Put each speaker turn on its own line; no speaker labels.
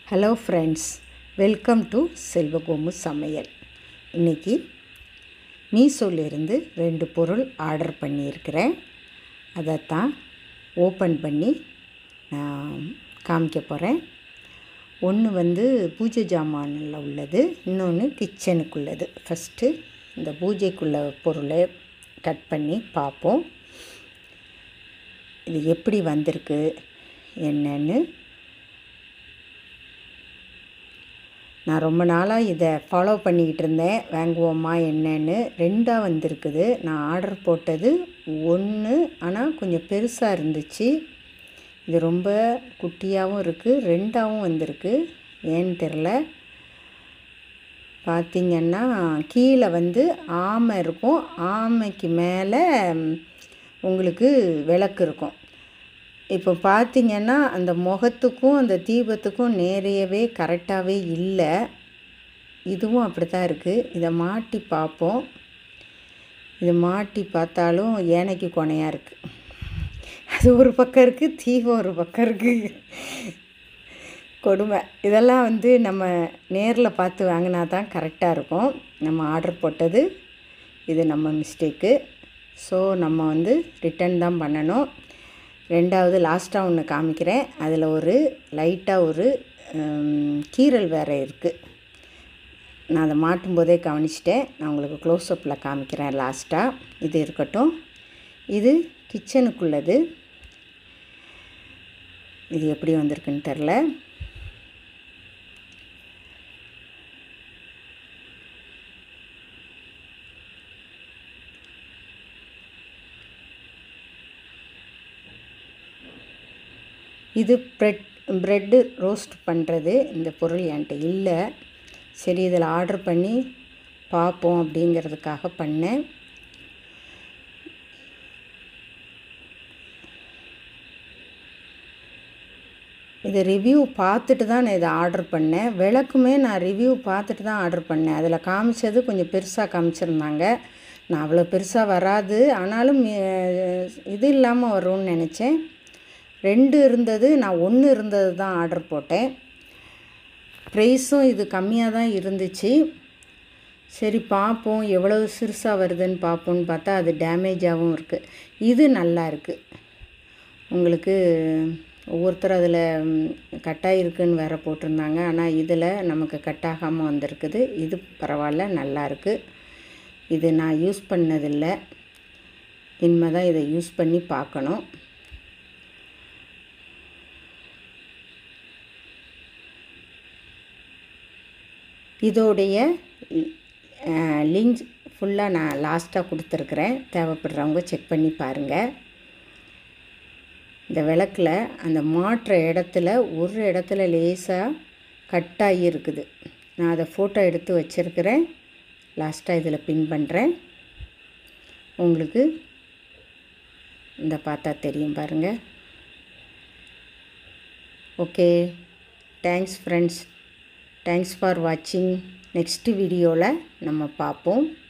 hello friends welcome to Selvakomu சமையல் இன்றைக்கி மீஷோலேருந்து ரெண்டு பொருள் ஆர்டர் பண்ணியிருக்கிறேன் அதைத்தான் ஓப்பன் பண்ணி நான் காமிக்க போகிறேன் ஒன்று வந்து பூஜை ஜாமானில் உள்ளது இன்னொன்று கிச்சனுக்குள்ளது ஃபஸ்ட்டு இந்த பூஜைக்குள்ள பொருளை கட் பண்ணி பார்ப்போம் இது எப்படி வந்திருக்கு என்னன்னு நான் ரொம்ப நாளாக இதை ஃபாலோ பண்ணிக்கிட்டு இருந்தேன் வாங்குவோமா என்னன்னு ரெண்டாக வந்திருக்குது நான் ஆர்டர் போட்டது ஒன்று ஆனால் கொஞ்சம் பெருசாக இருந்துச்சு இது ரொம்ப குட்டியாகவும் இருக்குது ரெண்டாகவும் வந்திருக்கு ஏன்னு தெரில பார்த்திங்கன்னா கீழே வந்து ஆமை இருக்கும் ஆமைக்கு மேலே உங்களுக்கு விளக்கு இருக்கும் இப்போ பார்த்திங்கன்னா அந்த முகத்துக்கும் அந்த தீபத்துக்கும் நேரையவே கரெக்டாகவே இல்லை இதுவும் அப்படி தான் இருக்குது இதை மாட்டி பார்ப்போம் இதை மாட்டி பார்த்தாலும் ஏனைக்கு கொனையாக இருக்குது அது ஒரு பக்கம் இருக்குது தீபம் ஒரு பக்கம் இருக்குது கொடுமை இதெல்லாம் வந்து நம்ம நேரில் பார்த்து வாங்கினா தான் கரெக்டாக இருக்கும் நம்ம ஆர்டர் போட்டது இது நம்ம மிஸ்டேக்கு ஸோ நம்ம வந்து ரிட்டன் தான் பண்ணணும் ரெண்டாவது லாஸ்ட்டாக ஒன்று காமிக்கிறேன் அதில் ஒரு லைட்டாக ஒரு கீரல் வேறு இருக்குது நான் அதை மாட்டும் போதே கவனிச்சிட்டேன் நான் உங்களுக்கு க்ளோஸ்அப்பில் காமிக்கிறேன் லாஸ்ட்டாக இது இருக்கட்டும் இது கிச்சனுக்குள்ளது இது எப்படி வந்திருக்குன்னு தெரில இது ப்ரெட் ப்ரெட்டு ரோஸ்ட் பண்ணுறது இந்த பொருள் என்கிட்ட இல்லை சரி இதில் ஆர்டர் பண்ணி பார்ப்போம் அப்படிங்கிறதுக்காக பண்ணேன் இது ரிவ்யூ பார்த்துட்டு தான் நான் இதை ஆர்டர் பண்ணேன் விளக்குமே நான் ரிவ்யூ பார்த்துட்டு தான் ஆர்டர் பண்ணேன் அதில் காமிச்சது கொஞ்சம் பெருசாக காமிச்சிருந்தாங்க நான் அவ்வளோ பெருசாக வராது ஆனாலும் இது இல்லாமல் வரும்னு நினச்சேன் ரெண்டு இருந்தது நான் ஒன்று இருந்தது தான் ஆர்டர் போட்டேன் ப்ரைஸும் இது கம்மியாக தான் இருந்துச்சு சரி பார்ப்போம் எவ்வளவு சிறுசாக வருதுன்னு பார்ப்போன்னு பார்த்தா அது டேமேஜாகவும் இருக்குது இது நல்லா இருக்குது உங்களுக்கு ஒவ்வொருத்தர் அதில் கட்டாயிருக்குன்னு வேறு போட்டிருந்தாங்க ஆனால் இதில் நமக்கு கட்டாகாமல் வந்திருக்குது இது பரவாயில்ல நல்லா இருக்குது இது நான் யூஸ் பண்ணதில்லை இனிமேல் தான் இதை யூஸ் பண்ணி பார்க்கணும் இதோடைய லிங்க் ஃபுல்லாக நான் லாஸ்ட்டாக கொடுத்துருக்குறேன் தேவைப்படுறவங்க செக் பண்ணி பாருங்கள் இந்த விளக்கில் அந்த மாற்ற இடத்துல ஒரு இடத்துல லேசாக கட்டாகி இருக்குது நான் அதை ஃபோட்டோ எடுத்து வச்சுருக்கிறேன் லாஸ்ட்டாக இதில் பின் பண்ணுறேன் உங்களுக்கு இந்த பார்த்தா தெரியும் பாருங்கள் okay thanks friends thanks for வாட்சிங் நெக்ஸ்ட்டு வீடியோவில் நம்ம பார்ப்போம்